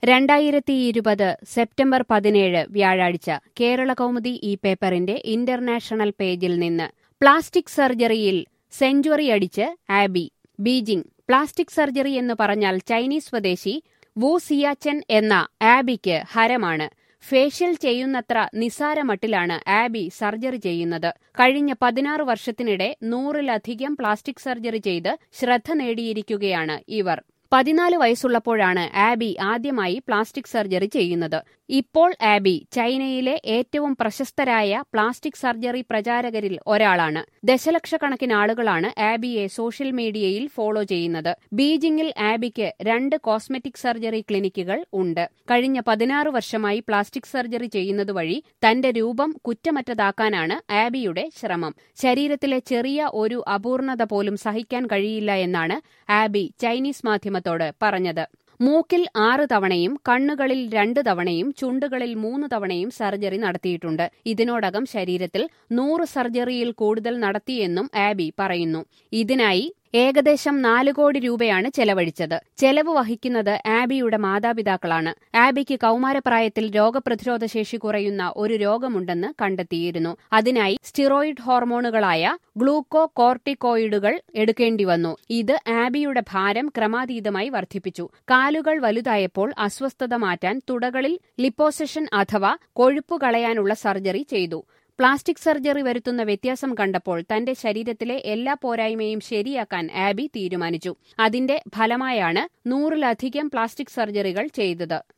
രണ്ടായിരത്തി ഇരുപത് സെപ്റ്റംബർ പതിനേഴ് വ്യാഴാഴ്ച കേരള കൗമുദി ഈ പേപ്പറിന്റെ ഇന്റർനാഷണൽ പേജിൽ നിന്ന് പ്ലാസ്റ്റിക് സർജറിയിൽ സെഞ്ചുറി അടിച്ച് ആബി ബീജിംഗ് പ്ലാസ്റ്റിക് സർജറി എന്ന് പറഞ്ഞാൽ ചൈനീസ് സ്വദേശി വു സിയാച്ചൻ എന്ന ആബിക്ക് ഹരമാണ് ഫേഷ്യൽ ചെയ്യുന്നത്ര നിസാരമട്ടിലാണ് ആബി സർജറി ചെയ്യുന്നത് കഴിഞ്ഞ പതിനാറ് വർഷത്തിനിടെ നൂറിലധികം പ്ലാസ്റ്റിക് സർജറി ചെയ്ത് ശ്രദ്ധ നേടിയിരിക്കുകയാണ് ഇവർ പതിനാല് വയസ്സുള്ളപ്പോഴാണ് ആബി ആദ്യമായി പ്ലാസ്റ്റിക് സർജറി ചെയ്യുന്നത് ഇപ്പോൾ ആബി ചൈനയിലെ ഏറ്റവും പ്രശസ്തരായ പ്ലാസ്റ്റിക് സർജറി പ്രചാരകരിൽ ഒരാളാണ് ദശലക്ഷക്കണക്കിന് ആളുകളാണ് ആബിയെ സോഷ്യൽ മീഡിയയിൽ ഫോളോ ചെയ്യുന്നത് ബീജിംഗിൽ ആബിക്ക് രണ്ട് കോസ്മെറ്റിക് സർജറി ക്ലിനിക്കുകൾ ഉണ്ട് കഴിഞ്ഞ പതിനാറ് വർഷമായി പ്ലാസ്റ്റിക് സർജറി ചെയ്യുന്നതുവഴി തന്റെ രൂപം കുറ്റമറ്റതാക്കാനാണ് ആബിയുടെ ശ്രമം ശരീരത്തിലെ ചെറിയ ഒരു അപൂർണത പോലും സഹിക്കാൻ കഴിയില്ല എന്നാണ് ആബി ചൈനീസ് മാധ്യമത്തോട് പറഞ്ഞത് മൂക്കിൽ ആറ് തവണയും കണ്ണുകളിൽ രണ്ട് തവണയും ചുണ്ടുകളിൽ മൂന്ന് തവണയും സർജറി നടത്തിയിട്ടുണ്ട് ഇതിനോടകം ശരീരത്തിൽ നൂറ് സർജറിയിൽ കൂടുതൽ നടത്തിയെന്നും ആബി പറയുന്നു ഇതിനായി ഏകദേശം നാല് കോടി രൂപയാണ് ചെലവഴിച്ചത് ചെലവ് വഹിക്കുന്നത് ആബിയുടെ മാതാപിതാക്കളാണ് ആബിക്ക് കൌമാരപ്രായത്തിൽ രോഗപ്രതിരോധ ശേഷി കുറയുന്ന ഒരു രോഗമുണ്ടെന്ന് കണ്ടെത്തിയിരുന്നു അതിനായി സ്റ്റിറോയിഡ് ഹോർമോണുകളായ ഗ്ലൂക്കോ കോർട്ടിക്കോയിഡുകൾ എടുക്കേണ്ടി വന്നു ഇത് ആബിയുടെ ഭാരം ക്രമാതീതമായി വർദ്ധിപ്പിച്ചു കാലുകൾ വലുതായപ്പോൾ അസ്വസ്ഥത മാറ്റാൻ തുടകളിൽ ലിപ്പോസെഷൻ അഥവാ കൊഴുപ്പ് കളയാനുള്ള സർജറി ചെയ്തു പ്ലാസ്റ്റിക് സർജറി വരുത്തുന്ന വ്യത്യാസം കണ്ടപ്പോൾ തന്റെ ശരീരത്തിലെ എല്ലാ പോരായ്മയും ശരിയാക്കാൻ ആബി തീരുമാനിച്ചു അതിന്റെ ഫലമായാണ് നൂറിലധികം പ്ലാസ്റ്റിക് സർജറികൾ ചെയ്തത്